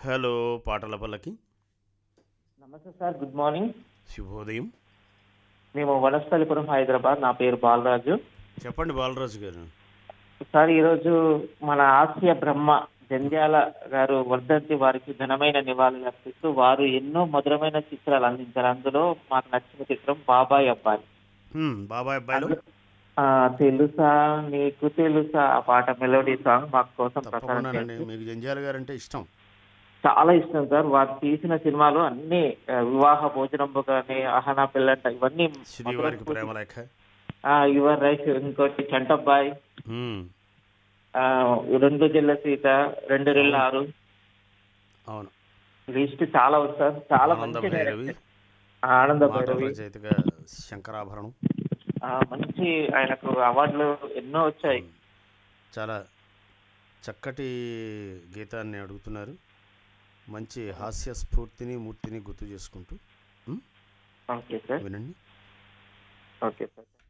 Hello పాటల పల్లకి నమస్తే సార్ గుడ్ మార్నింగ్ శుభోదయం మేము వనస్థలిపురం హైదరాబాద్ నా పేరు బాలరాజు చెప్పండి బాలరాజు గారు సార్ ఈరోజు మన ఆసియా బ్రహ్మ జంధ్యాల గారు వర్ధంతి వారికి ఘనమైన నివాళులు అర్పిస్తూ వారు ఎన్నో మధురమైన చిత్రాలు అందించారు అందులో మాకు నచ్చిన చిత్రం బాబాయ్ అబ్బాయి హ్మ్, బాబాయ్ అబ్బాయిలు ఆ, తెలుసా నీకు తెలుసా ఆ పాట మెలోడీ సాంగ్ మాకు కోసం ప్రసారం తప్పకుండానండి చేయండి. మీకు జంజాల గారు అంటే ఇష్టం చాలా ఇష్టం సార్ వారు తీసిన సినిమాలు అన్ని ఆ, వివాహ భోజనంబు కానీ అహనా పిల్లంట ఇవన్నీ శ్రీవారికి ప్రేమలేఖ యువర్ రైట్ ఇంకోటి చంటబ్బాయ్ హ్మ్, ఆ, రెండు జిల్ల సీత రెండు రెళ్ళ ఆరు అవును లిస్ట్ చాలా ఉంది సార్ చాలా ఆనంద మంచి భైరవి director. ఆ, ఆనంద మాటల భైరవి రచయితగా శంకరాభరణం ఆ, మంచి ఆయనకు అవార్డులు ఎన్నో వచ్చాయి చాలా చక్కటి గీతాన్ని అడుగుతున్నారు మంచి హాస్య స్ఫూర్తిని మూర్తిని గుర్తు చేసుకుంటూ హ్మ్, ఓకే సార్ వినండి ఓకే సార్